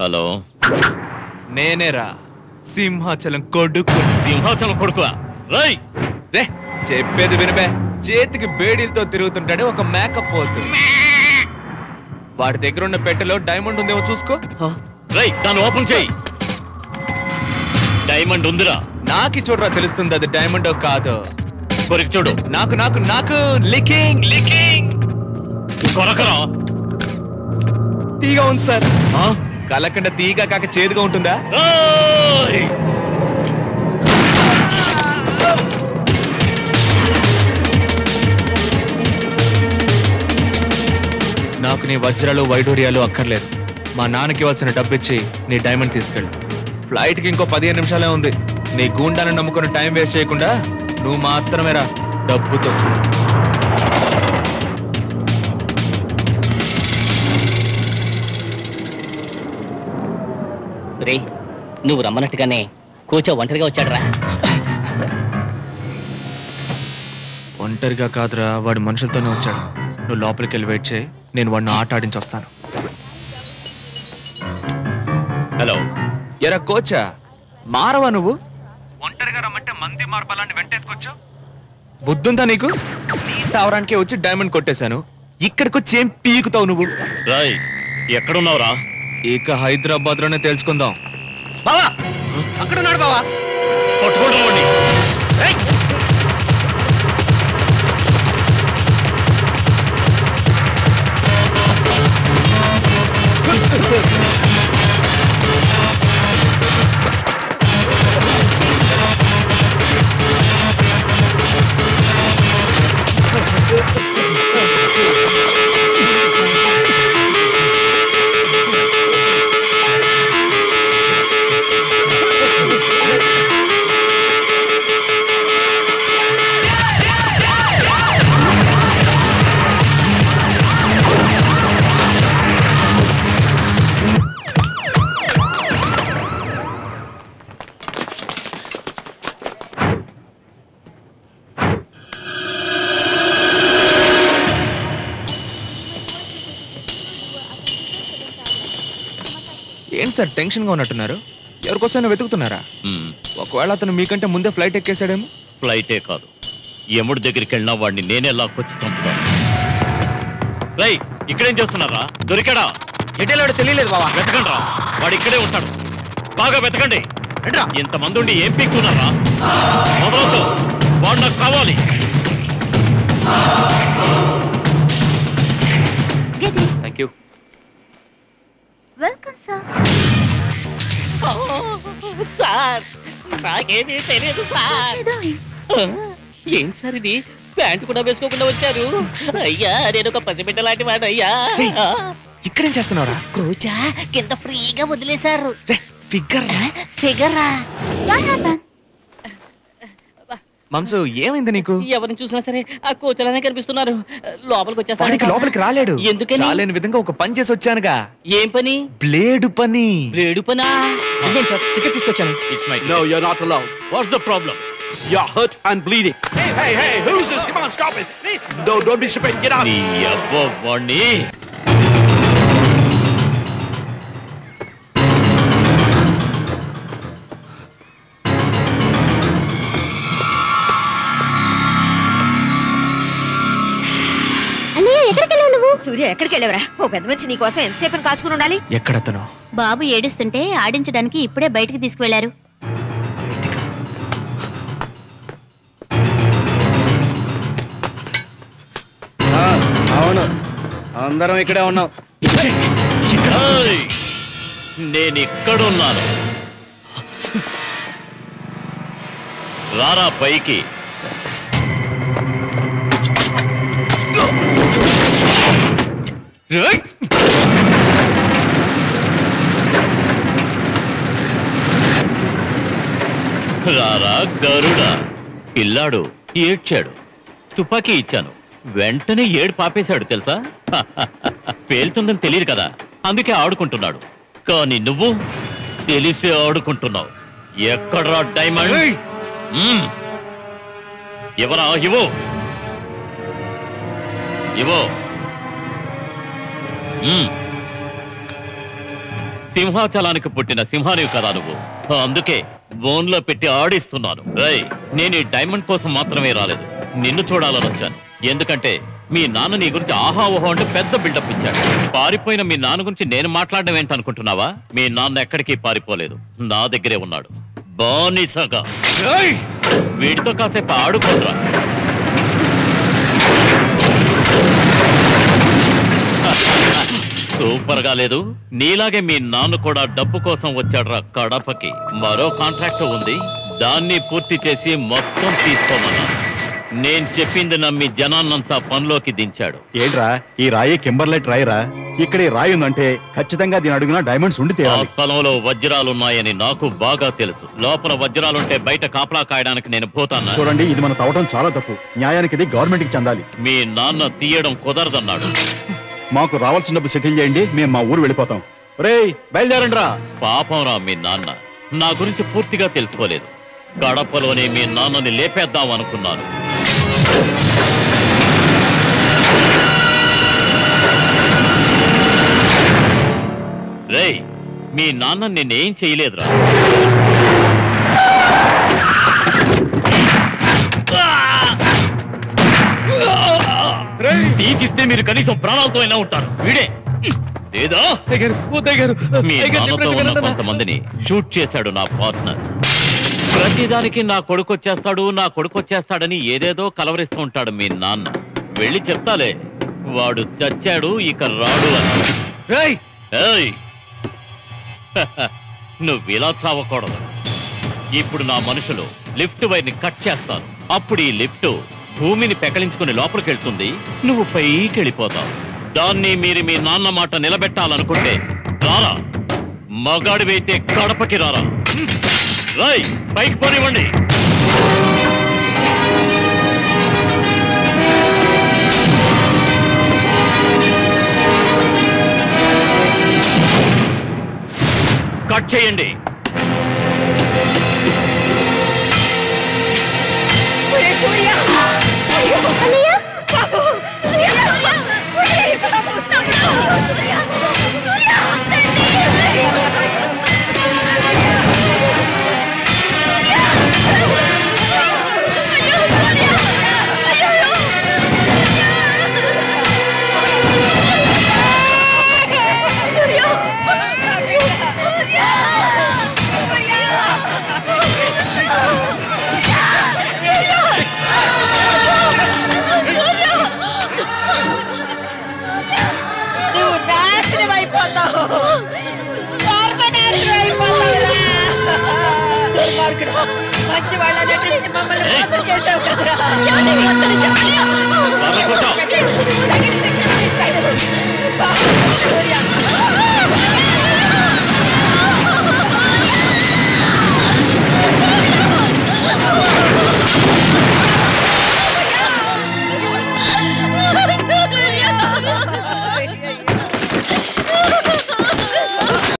Hello నేనేరా సింహాచలం కొడుకు సింహాచలం కొడుకు రై రే చెప్పేది వినబే చేతికి బేడీలతో తిరుగుతుంటాడే ఒక మేకప్ పోతు వాడి దగ్గర ఉన్న పెట్టెలో డైమండ్ ఉందేమో చూసుకో రై దాన్ని ఓపెన్ చేయి డైమండ్ ఉందిరా నాకి చూడరా తెలుస్తుంది అది డైమండ్ కాదు కొరికి చూడు నాకు నాకు నాకు లికింగ్ లికింగ్ కొరకరా తీగా ఉంది సార్ కలకండ తీగా కాక చేదుగా ఉంటుందా ఏయ్! నాకు నీ వజ్రాలు వైడూర్యాలు అక్కర్లేదు మా నాన్నకి ఇవ్వాల్సిన డబ్బు ఇచ్చి నీ డైమండ్ తీసుకెళ్ళు ఫ్లైట్కి ఇంకో పదిహేను నిమిషాలే ఉంది నీ గూండాలను నమ్ముకుని టైం వేస్ట్ చేయకుండా నువ్వు మాత్రమే రా డబ్బుతో రే నువ్వు రమ్మన్నట్టుగానే కూర్చో ఒంటరిగా వచ్చాడురా ఒంటరిగా కాదురా వాడు మనుషులతోనే వచ్చాడు నువ్వు లోపలికి వెళ్ళి వెయిట్ చేయి నేను వాడిని ఆట ఆడించి వస్తాను హలో ఎరా కోచా మారవా నువ్వు ఒంటరిగా రమ్మంటే మంది మార్పాలని వెంటేసుకొచ్చావు బుద్ధుందా నీకు నీ తావరానికే వచ్చి డైమండ్ కొట్టేశాను ఇక్కడికి వచ్చి ఏం పీకుతావు నువ్వు రాయ్ ఎక్కడున్నావురా ఇక హైదరాబాద్ లోనే తెలుసుకుందాం బావా అక్కడ ఉన్నాడు బావా పట్టుకోండి వాడిని. ఏంటి సార్ టెన్షన్ గా ఉన్నట్టున్నారు ఎవరికోసం వెతుకుతున్నారా మ్మ్. ఒకవేళ అతను మీకంటే ముందే ఫ్లైట్ ఎక్కేసాడేమో ఫ్లైటే కాదు యముడి దగ్గరికి వెళ్ళినా వాడిని నేనే లాక్కొచ్చి చంపుతాను రై ఇక్కడేం చేస్తున్నారా దొరికాడా ఎటెళ్ళాడో తెలియలేదు బావా వెతకండి రా వాడు ఇక్కడే ఉంటాడు బాగా వెతకండి రండ్రా. ఇంతమంది ఉండి ఏం పీక్కున్నారా మొదలవుతూ వాడు నాకు కావాలి thank you welcome sir sir నాకేమీ తెలియదు సార్ ఏదో ఏం సార్ ఇది ప్యాంట్ కూడా వేసుకోకుండా వచ్చారు అయ్యా నేను ఒక పసిబిడ్డ లాంటి వాడు అయ్యా ఇక్కడేం చేస్తున్నావురా కూచా కింద ఫ్రీగా వదిలేశారు ఫిగర్ ఫిగరా వాట్ హ్యాపెన్ మంసు ఏమైంది నీకు ఎవరిని చూసినా సరే ఆ కోచలానే కనిపిస్తున్నారు లోపలికి వాడికి వచ్చేస్తాను లోపలికి రాలేడు ఎందుకని? రాలేని విధంగా ఒక పని చేసి వచ్చానుగా ఏం పని బ్లేడు పని రేడు పనా సార్ టికెట్ తీసుకొచ్చాను it's my No, you're not allowed. What's the problem You're hurt and bleeding. Hey, hey, hey, who's this? Come on, stop it. No, don't be stupid. Get out. నీ అవ్వ వాణ్ణి అన్నయ్య ఎక్కడికి వెళ్ళావు నువ్వు సూర్య ఎక్కడికి వెళ్ళేవరా ఓ పెద్ద మనిషి నీ కోసం ఎంతసేపు కాచుకుని ఉండాలి ఎక్కడతను బాబు ఏడుస్తుంటే ఆడించడానికి ఇప్పుడే బయటికి తీసుకువెళ్లారు అవును అందరం ఇక్కడే ఉన్నాం ఏయ్! నేను ఇక్కడున్నాను రారా పైకి రారా గరుడ పిల్లాడు ఏడ్చాడు తుపాకీ ఇచ్చాను వెంటనే ఏడు పాపేశాడు తెలుసా పేలుతుందని తెలియదు కదా అందుకే ఆడుకుంటున్నాడు కానీ నువ్వు తెలిసి ఆడుకుంటున్నావు ఎక్కడ్రా డైమండ్ మ్మ్. ఎవరా ఇవో ఇవో మ్మ్. సింహాచలానికి పుట్టిన సింహానివి కదా నువ్వు అందుకే బోన్లో పెట్టి ఆడిస్తున్నాను రై నేను ఈ డైమండ్ కోసం మాత్రమే రాలేదు నిన్ను చూడాలని వచ్చాను ఎందుకంటే మీ నాన్న నీ గురించి ఆహా ఓహో అంటూ పెద్ద బిల్డప్ ఇచ్చాడు పారిపోయిన మీ నాన్న గురించి నేను మాట్లాడడం ఏంటనుకుంటున్నావా మీ నాన్న ఎక్కడికి పారిపోలేదు నా దగ్గరే ఉన్నాడు బానిసగా వీడితో కాసేపు ఆడుకోరా సూపర్ గా లేదు నీలాగే మీ నాన్న కూడా డబ్బు కోసం వచ్చాడురా కడపకి మరో కాంట్రాక్ట్ ఉంది దాన్ని పూర్తి చేసి మొత్తం తీసుకోమన్నా నేను చెప్పింది నమ్మి జనాన్నంతా పనిలోకి దించాడు ఏంట్రా ఈ రాయి కింబర్లెట్ రాయిరా ఇక్కడ ఈ రాయి ఉందంటే ఖచ్చితంగా దీని అడుగున డైమండ్స్ ఉండి ఆ తీరాలి స్థలంలో వజ్రాలున్నాయని నాకు బాగా తెలుసు లోపల వజ్రాలుంటే బయట కాపలా కాయడానికి నేను పోతాను చూడండి ఇది మన తవ్వటం చాలా తప్పు న్యాయానికి ఇది గవర్నమెంట్ కి చెందాలి మీ నాన్న తీయడం కుదరదన్నాడు మాకు రావాల్సిన డబ్బు సెటిల్ చేయండి మేము మా ఊరు వెళ్ళిపోతాం రేయ్ బయలుదేరండి రా పాపం రా మీ నాన్న నా గురించి పూర్తిగా తెలుసుకోలేదు గడపలోనే మీ నాన్నని లేపేద్దాం అనుకున్నాను రేయ్ మీ నాన్న నిన్నేం చేయలేదురా తీసిస్తే మీరు కనీసం ప్రాణాలతో అయినా ఉంటారు వీడే లేదా మీ నాన్నతో ఉన్న కొంతమందిని షూట్ చేశాడు నా పార్ట్నర్ ప్రతిదానికి నా కొడుకు వచ్చేస్తాడు నా కొడుకు వచ్చేస్తాడని ఏదేదో కలవరిస్తూ ఉంటాడు మీ నాన్న వెళ్ళి చెప్తాలే వాడు చచ్చాడు ఇక రాడు అని ఏయ్! నువ్వు ఇలా చావకూడదు ఇప్పుడు నా మనుషులు లిఫ్ట్ వైర్ని కట్ చేస్తాను అప్పుడు ఈ లిఫ్ట్ భూమిని పెకలించుకుని లోపలికి వెళ్తుంది నువ్వు పైకి వెళ్ళిపోతావు దాన్ని మీరు మీ నాన్న మాట నిలబెట్టాలనుకుంటే రారా మగాడివైతే కడపకి రారా రై పైకి పోనివ్వండి కట్ చేయండి ఒరే సూర్య అయ్యో, బాబు, సూర్య, ఒరే బాబు, తమ్ముడు, సూర్య, సూర్య, తండ్రి. అయ్యో, సూర్య, అయ్యో. సూర్య, సూర్య, నువ్వు నాశనం అయిపోతావు సర్వనాశనం అయిపోతావురా దుర్మార్గుడు మంచి వాళ్ళ నటించి మమ్మల్ని మోసం చేసావు కదరా కూర్చో. తగిన శిక్షణ ఇస్తాడు బాబు, సూర్య